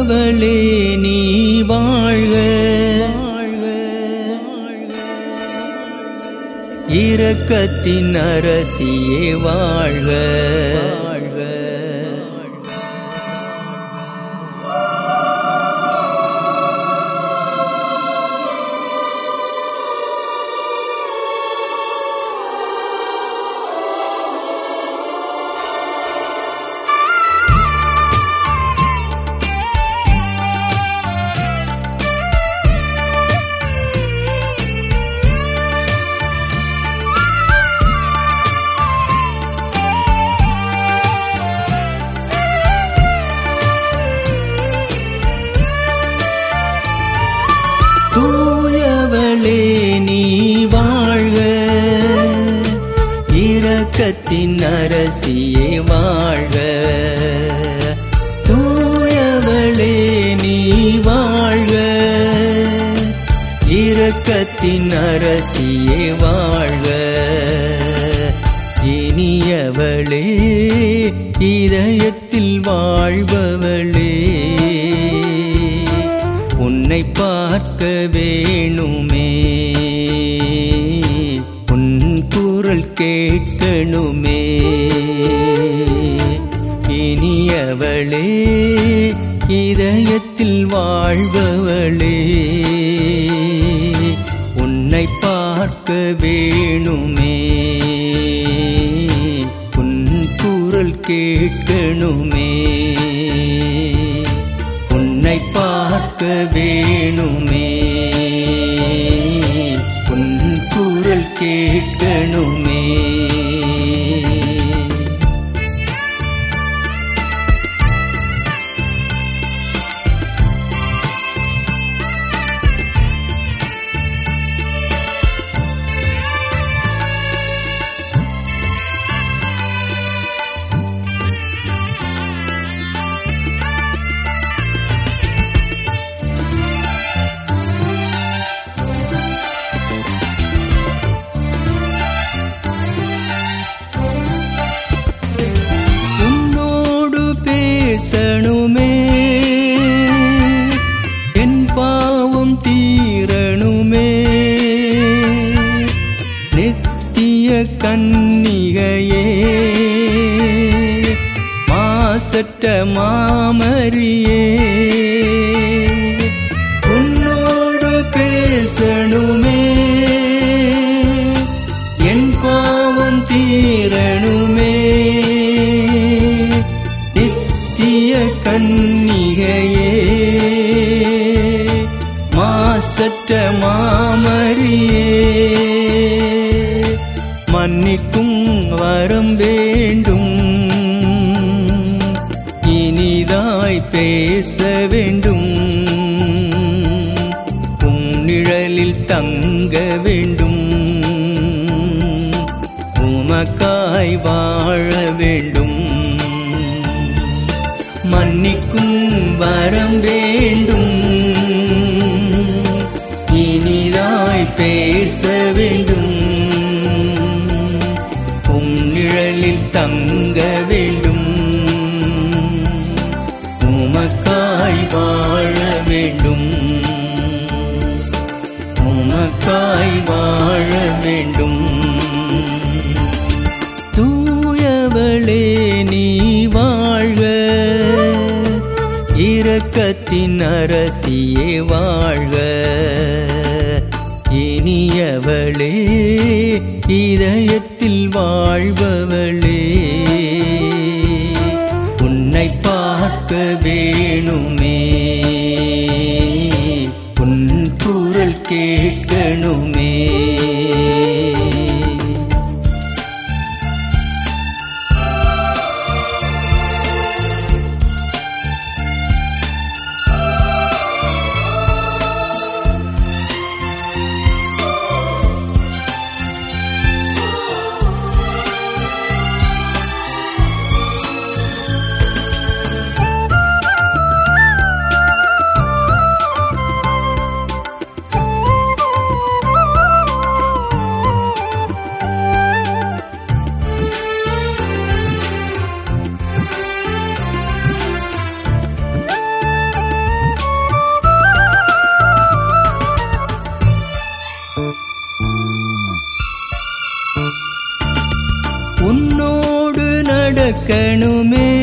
தூயவளே நீ வாழ்க இரக்கத்தின் அரசியே வாழ்க வாழ்க தூயவளே நீ வாழ்க இரக்கத்தின் அரசியே வாழ்க தூயவளே நீ வாழ்க இரக்கத்தின் அரசியே வாழ்க இனியவளே இதயத்தில் வாழ்பவளே உன்னை பார்க்க வேணுமே உன் குரல் கேட்கணுமே இனியவளே இதயத்தில் வாழ்பவளே உன்னை பார்க்க வேணுமே உன் குரல் கேட்கணுமே உன்னை பார்க்க வேணுமே உன் குரல் கேட்கணுமே உன்னோடு பேசணுமே என் பாவம் தீரணுமே நித்திய கன்னிகையே மாசற்ற மாமரியே உன்னோடு பேசணுமே என் பாவம் தீரணுமே நித்திய கன்னிகையே மாசற்ற மாமரியே மன்னிக்கும் வரம் வேண்டும் இனிதாய் பேச வேண்டும் உம் நிழலில் தங்க வேண்டும் உமக்காய் வாழ வேண்டும் மன்னிக்கும் வரம் வேண்டும் இனிதாய் பேச வேண்டும் உம் நிழலில் தங்க வேண்டும் உமக்காய் வாழ வேண்டும் உமக்காய் வாழ வேண்டும் தூயவளே நீ வாழ்க இரக்கத்தின் அரசியே வாழ்க இனியவளே இதயத்தில் வாழ்பவளே உன்னை பார்க்க வேணுமே உன் குரல் கேட்கணுமே நடக்கணுமே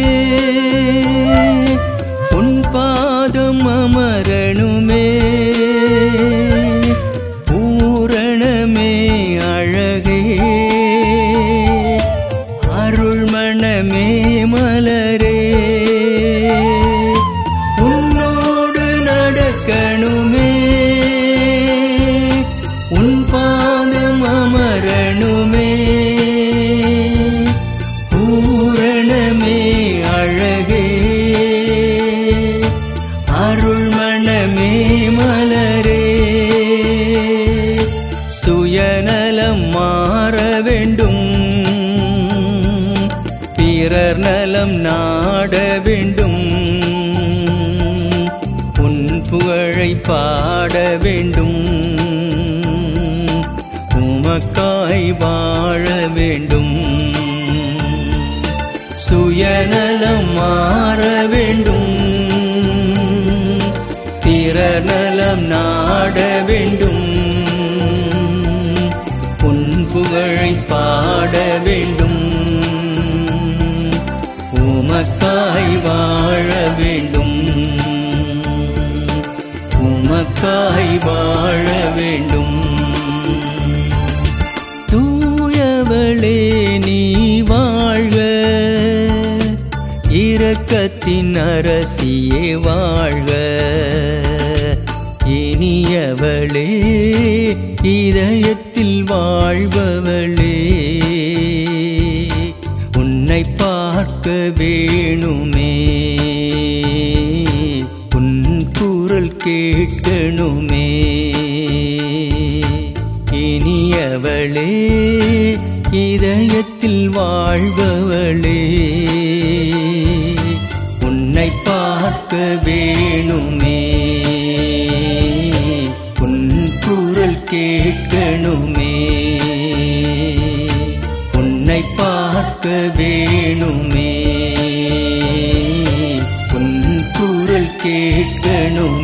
உன் பாதம் அமரணுமே பூரணமே அழகே அருள்மணமே மலரே உன்னோடு நடக்கணுமே உன் பாதம் அமரணுமே பூரணமே அழகே அருள்மணமே மலரே சுயநலம் மாற வேண்டும் பிறர் நலம் நாட வேண்டும் உன் புகழை பாட வேண்டும் உமக்காய் வாழ வேண்டும் சுயநலம் மாற வேண்டும் பிறர் நலம் நாட வேண்டும் உன் புகழை பாட வேண்டும் உமக்காய் வாழ வேண்டும் உமக்காய் வாழ வேண்டும் தூயவளே நீ வாழ்க இரக்கத்தின் அரசியே வாழ்க இனியவளே இதயத்தில் வாழ்பவளே உன்னை பார்க்க வேணுமே உன் குரல் கேட்கணுமே இனியவளே இதயத்தில் வாழ்பவளே உன்னை பார்க்க வேணுமே உன் குரல் கேட்கணுமே உன்னை பார்க்க வேணுமே உன் குரல் கேட்கணுமே